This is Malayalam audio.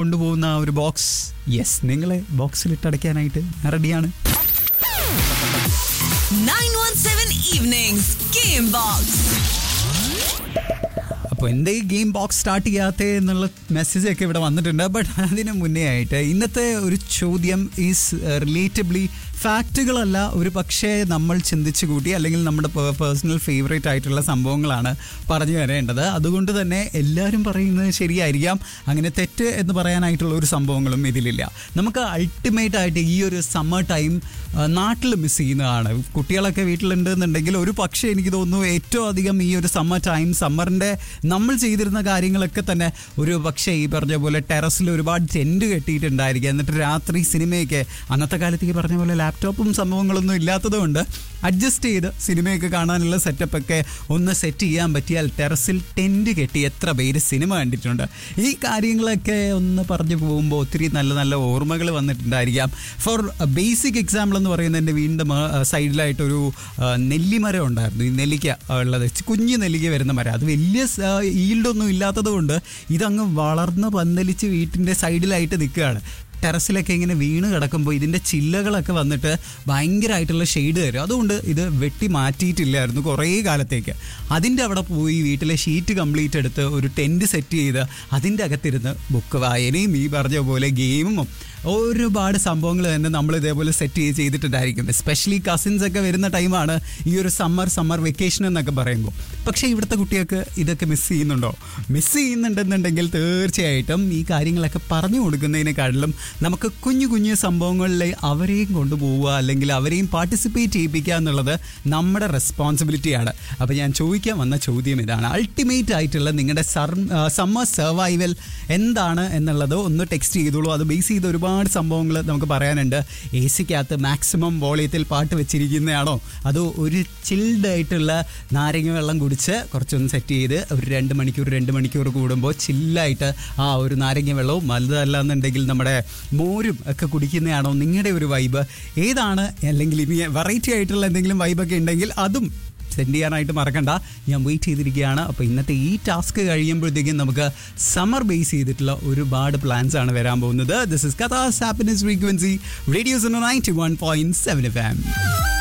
കൊണ്ടുപോകുന്ന ആ ഒരു ബോക്സ് യെസ് നിങ്ങളെ ബോക്സിലിട്ട് അടയ്ക്കാനായിട്ട് ഞാൻ റെഡിയാണ് 917 Evenings Game Box. അപ്പോൾ എൻ്റെ ഈ ഗെയിം ബോക്സ് സ്റ്റാർട്ട് ചെയ്യാത്തേ എന്നുള്ള മെസ്സേജ് ഒക്കെ ഇവിടെ വന്നിട്ടുണ്ട് ബട്ട് അതിന് മുന്നേ ആയിട്ട് ഇന്നത്തെ ഒരു ചോദ്യം ഈസ് റിലേറ്റബിളി ഫാക്റ്റുകളല്ല ഒരു പക്ഷേ നമ്മൾ ചിന്തിച്ചു കൂട്ടി അല്ലെങ്കിൽ നമ്മുടെ പേഴ്സണൽ ഫേവറേറ്റ് ആയിട്ടുള്ള സംഭവങ്ങളാണ് പറഞ്ഞു വരേണ്ടത് അതുകൊണ്ട് തന്നെ എല്ലാവരും പറയുന്നത് ശരിയായിരിക്കാം അങ്ങനെ തെറ്റ് എന്ന് പറയാനായിട്ടുള്ള ഒരു സംഭവങ്ങളും ഇതിലില്ല നമുക്ക് അൾട്ടിമേറ്റ് ആയിട്ട് ഈ ഒരു സമ്മർ ടൈം നാട്ടിൽ മിസ് ചെയ്യുന്നതാണ് കുട്ടികളൊക്കെ വീട്ടിലുണ്ടെന്നുണ്ടെങ്കിൽ ഒരു പക്ഷേ എനിക്ക് തോന്നുന്നു ഏറ്റവും അധികം ഈ ഒരു സമ്മർ ടൈം സമ്മറിൻ്റെ നമ്മൾ ചെയ്തിരുന്ന കാര്യങ്ങളൊക്കെ തന്നെ ഒരു പക്ഷേ ഈ പറഞ്ഞ പോലെ ടെറസിൽ ഒരുപാട് ടെൻറ്റ് കെട്ടിയിട്ടുണ്ടായിരിക്കും എന്നിട്ട് രാത്രി സിനിമയൊക്കെ അന്നത്തെ കാലത്ത് ഈ പറഞ്ഞ പോലെ ലാപ്ടോപ്പും സംഭവങ്ങളൊന്നും ഇല്ലാത്തതുകൊണ്ട് അഡ്ജസ്റ്റ് ചെയ്ത് സിനിമയൊക്കെ കാണാനുള്ള സെറ്റപ്പൊക്കെ ഒന്ന് സെറ്റ് ചെയ്യാൻ പറ്റിയാൽ ടെറസിൽ ടെൻറ്റ് കെട്ടി എത്ര പേര് സിനിമ കണ്ടിട്ടുണ്ട് ഈ കാര്യങ്ങളൊക്കെ ഒന്ന് പറഞ്ഞു പോകുമ്പോൾ ഒത്തിരി നല്ല നല്ല ഓർമ്മകൾ വന്നിട്ടുണ്ടായിരിക്കാം ഫോർ ബേസിക് എക്സാമ്പിൾ എന്ന് പറയുന്നത് എൻ്റെ വീടിൻ്റെ സൈഡിലായിട്ടൊരു നെല്ലിമരം ഉണ്ടായിരുന്നു ഈ നെല്ലിക്ക ഉള്ളത് കുഞ്ഞു നെല്ലിക്ക വരുന്ന മരം അത് വലിയ ഈൽഡൊന്നും ഇല്ലാത്തത് കൊണ്ട് ഇതങ്ങ് വളർന്ന് പന്തലിച്ച് വീട്ടിൻ്റെ സൈഡിലായിട്ട് നിൽക്കുകയാണ് ടെറസിലൊക്കെ ഇങ്ങനെ വീണ് കിടക്കുമ്പോൾ ഇതിൻ്റെ ചില്ലകളൊക്കെ വന്നിട്ട് ഭയങ്കരമായിട്ടുള്ള ഷെയ്ഡ് തരും അതുകൊണ്ട് ഇത് വെട്ടി മാറ്റിയിട്ടില്ലായിരുന്നു കുറേ കാലത്തേക്ക് അതിൻ്റെ അവിടെ പോയി വീട്ടിലെ ഷീറ്റ് കംപ്ലീറ്റ് എടുത്ത് ഒരു ടെൻറ്റ് സെറ്റ് ചെയ്ത് അതിൻ്റെ അകത്തിരുന്ന് ബുക്ക് വായനയും ഈ പറഞ്ഞ പോലെ ഗെയിമും ഒരുപാട് സംഭവങ്ങൾ തന്നെ നമ്മൾ ഇതേപോലെ സെറ്റ് ചെയ്ത് ചെയ്തിട്ടുണ്ടായിരിക്കും എസ്പെഷ്യലി കസിൻസ് ഒക്കെ വരുന്ന ടൈമാണ് ഈ ഒരു സമ്മർ സമ്മർ വെക്കേഷൻ എന്നൊക്കെ പറയുമ്പോൾ പക്ഷേ ഇവിടുത്തെ കുട്ടികൾക്ക് ഇതൊക്കെ മിസ് ചെയ്യുന്നുണ്ടോ മിസ് ചെയ്യുന്നുണ്ടെന്നുണ്ടെങ്കിൽ തീർച്ചയായിട്ടും ഈ കാര്യങ്ങളൊക്കെ പറഞ്ഞു കൊടുക്കുന്നതിനെക്കാട്ടിലും നമുക്ക് കുഞ്ഞു കുഞ്ഞു സംഭവങ്ങളിൽ അവരെയും കൊണ്ടുപോവുക അല്ലെങ്കിൽ അവരെയും പാർട്ടിസിപ്പേറ്റ് ചെയ്യിപ്പിക്കുക എന്നുള്ളത് നമ്മുടെ റെസ്പോൺസിബിലിറ്റിയാണ് അപ്പോൾ ഞാൻ ചോദിക്കാൻ വന്ന ചോദ്യം ഇതാണ് അൾട്ടിമേറ്റ് ആയിട്ടുള്ള നിങ്ങളുടെ സമ്മർ സർവൈവൽ എന്താണ് എന്നുള്ളത് ഒന്ന് ടെക്സ്റ്റ് ചെയ്തോളൂ അത് ബേസ് ചെയ്ത് ഒരുപാട് സംഭവങ്ങൾ നമുക്ക് പറയാനുണ്ട് എ സിക്കകത്ത് മാക്സിമം വോളിയത്തിൽ പാട്ട് വെച്ചിരിക്കുന്നതാണോ അതോ ഒരു ചിൽഡ് ആയിട്ടുള്ള നാരങ്ങ വെള്ളം കുടിച്ച് കുറച്ചൊന്ന് സെറ്റ് ചെയ്ത് ഒരു രണ്ട് മണിക്കൂർ രണ്ട് മണിക്കൂർ കൂടുമ്പോൾ ചില്ലായിട്ട് ആ ഒരു നാരങ്ങ വെള്ളവും നല്ലതല്ല എന്നുണ്ടെങ്കിൽ നമ്മുടെ മോരും ഒക്കെ കുടിക്കുന്നതാണോ നിങ്ങളുടെ ഒരു വൈബ് ഏതാണ് അല്ലെങ്കിൽ ഇനി വെറൈറ്റി ആയിട്ടുള്ള എന്തെങ്കിലും വൈബൊക്കെ ഉണ്ടെങ്കിൽ അതും സെൻഡ് ചെയ്യാനായിട്ട് മറക്കണ്ട ഞാൻ വെയിറ്റ് ചെയ്തിരിക്കുകയാണ് അപ്പോൾ ഇന്നത്തെ ഈ ടാസ്ക് കഴിയുമ്പോഴത്തേക്കും നമുക്ക് സമ്മർ ബേസ് ചെയ്തിട്ടുള്ള ഒരുപാട് പ്ലാൻസ് ആണ് വരാൻ പോകുന്നത് ദിസ് ഇസ് കഥാസ് happiness frequency radio's ninety one point seven F M